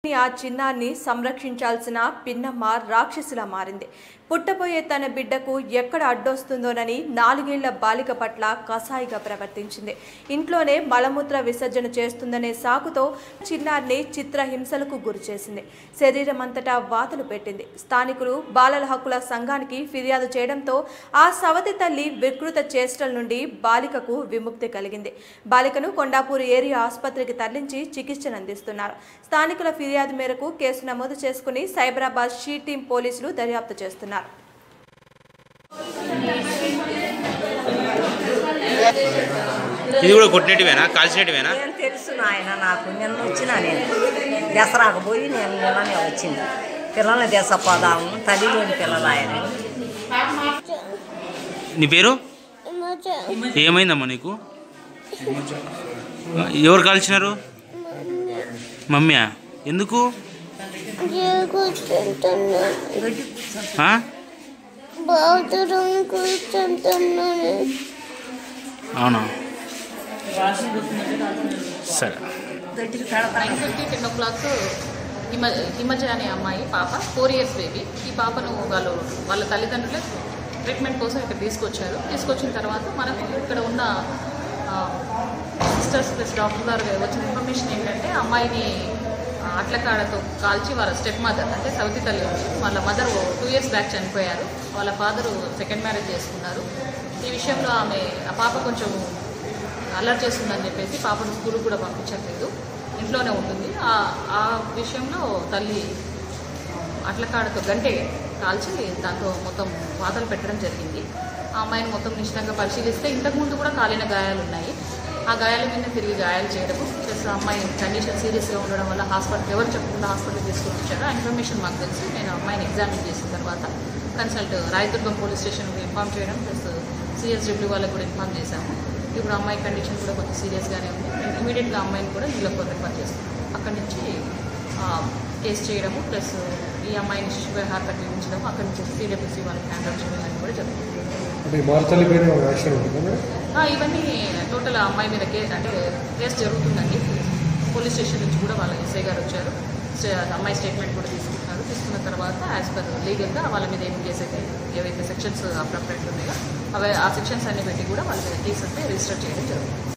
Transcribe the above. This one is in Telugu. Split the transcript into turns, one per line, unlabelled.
ఆ చిన్నాన్ని సంరక్షించాల్సిన పిన్నమ్మ రాక్షసిలా మారింది పుట్టబోయే తన బిడ్డకు ఎక్కడ అడ్డొస్తుందోనని నాలుగేళ్ల బాలిక పట్ల కసాయిగా ప్రవర్తించింది ఇంట్లోనే మలమూత్ర విసర్జన చేస్తుందనే సాకుతో చిన్నారిని చిత్రహింసలకు గురిచేసింది శరీరం అంతటా వాతలు పెట్టింది స్థానికులు బాలల హక్కుల సంఘానికి ఫిర్యాదు చేయడంతో ఆ సవతి తల్లి వికృత చేష్టల నుండి బాలికకు విముక్తి కలిగింది బాలికను కొండాపూర్ ఏరియా ఆసుపత్రికి తరలించి చికిత్సను అందిస్తున్నారు స్థానికుల ఫిర్యాదు మేరకు కేసు నమోదు చేసుకుని సైబరాబాద్ షీ టీం పోలీసులు దర్యాప్తు చేస్తున్నారు
ఇది కూడా కొట్టినట్టువేనా కాల్చినట్టువేనా
నేను తెలుసు నాయన నాకు నిన్న వచ్చిన నేను దసరాకు పోయి నేను నిన్ననే వచ్చింది పిల్లల్ని దశపోదాము తల్లిలోని పిల్లలు ఆయన
నీ పేరు ఏమైందమ్మా నీకు ఎవరు కాల్చినారు మమ్మీ ఎందుకు ఆ?
బాత్రూమ్ కూర్చుంటున్నాను
అవునా సరే
nine fifty ten o'clock Hima Himaja అనే అమ్మాయి పాప ఫోర్ ఇయర్స్ బేబీ ఈ పాపను వాళ్ళు వాళ్ళ తల్లిదండ్రులే ట్రీట్మెంట్ కోసం ఇక్కడ తీసుకొచ్చారు తీసుకొచ్చిన తర్వాత మనకు ఇక్కడ ఉన్న సిస్టర్స్ ప్లస్ డాక్టర్ గారు వచ్చిన ఇన్ఫర్మేషన్ ఏంటంటే అమ్మాయిని ఆ, అట్లకాడతో కాల్చి వాళ్ళ స్టెప్ మదర్ అంటే సౌతి తల్లి ఉంది వాళ్ళ మదర్ టూ ఇయర్స్ బ్యాక్ చనిపోయారు వాళ్ళ ఫాదరు సెకండ్ మ్యారేజ్ చేసుకున్నారు ఈ విషయంలో ఆమె ఆ పాప కొంచెం అలర్ట్ చేస్తుందని చెప్పేసి పాపను స్కూల్కి కూడా పంపించట్లేదు ఇంట్లోనే ఉంటుంది ఆ ఆ విషయంలో తల్లి అట్లకాడతో గంటే కాల్చి దాంతో మొత్తం వాతలు పెట్టడం జరిగింది ఆ అమ్మాయిని మొత్తం నిశ్చితంగా పరిశీలిస్తే ఇంతకుముందు కూడా కాలిన గాయాలు ఉన్నాయి ఆ గాయాల మీద తిరిగి గాయాలు చేయడము ప్లస్ ఆ అమ్మాయి కండిషన్ సీరియస్గా ఉండడం వల్ల హాస్పిటల్ ఎవరు చెప్పకుండా హాస్పిటల్ తీసుకొని వచ్చారో ఆ ఇన్ఫర్మేషన్ మాకు తెలిసి నేను ఆ అమ్మాయిని ఎగ్జామిన్ చేసిన తర్వాత కన్సల్ట్ రాయదుర్గం పోలీస్ స్టేషన్కి ఇన్ఫామ్ చేయడం ప్లస్ సిఎస్డబ్ల్యూ వాళ్ళకి కూడా ఇన్ఫామ్ చేశాము ఇప్పుడు అమ్మాయి కండిషన్ కూడా కొంచెం సీరియస్గానే ఉంది మేము ఇమీడియట్గా అమ్మాయిని కూడా నీళ్ళకు రిఫర్ చేస్తాం అక్కడి నుంచి ఆ, కేసు చేయడము ప్లస్ ఈ అమ్మాయిని శిశు విహార తగ్గించడం అక్కడి నుంచి సిడబ్ల్యూసీ వాళ్ళకి హ్యాండ్ ఓవర్ చేయడం అని కూడా జరుగుతుంది
అంటే మార్తల్లి పైన యాక్షన్ ఉంటుందా మేడం
ఆ, ఇవన్నీ టోటల్ ఆ అమ్మాయి మీద కేసు అంటే కేసు జరుగుతుందండి పోలీస్ స్టేషన్ నుంచి కూడా వాళ్ళ ఎస్ఐ గారు వచ్చారు స్టే- అమ్మాయి స్టేట్మెంట్ కూడా తీసుకుంటున్నారు తీసుకున్న తర్వాత యాజ్ పర్ లీగల్గా వాళ్ళ మీద ఏం కేసు అయితే ఏవైతే సెక్షన్స్ అప్రాప్రేట్ ఉన్నాయో అవి ఆ సెక్షన్స్ అన్ని పెట్టి కూడా వాళ్ళ మీద కేసు అయితే రిజిస్టర్ చేయడం జరుగుతుంది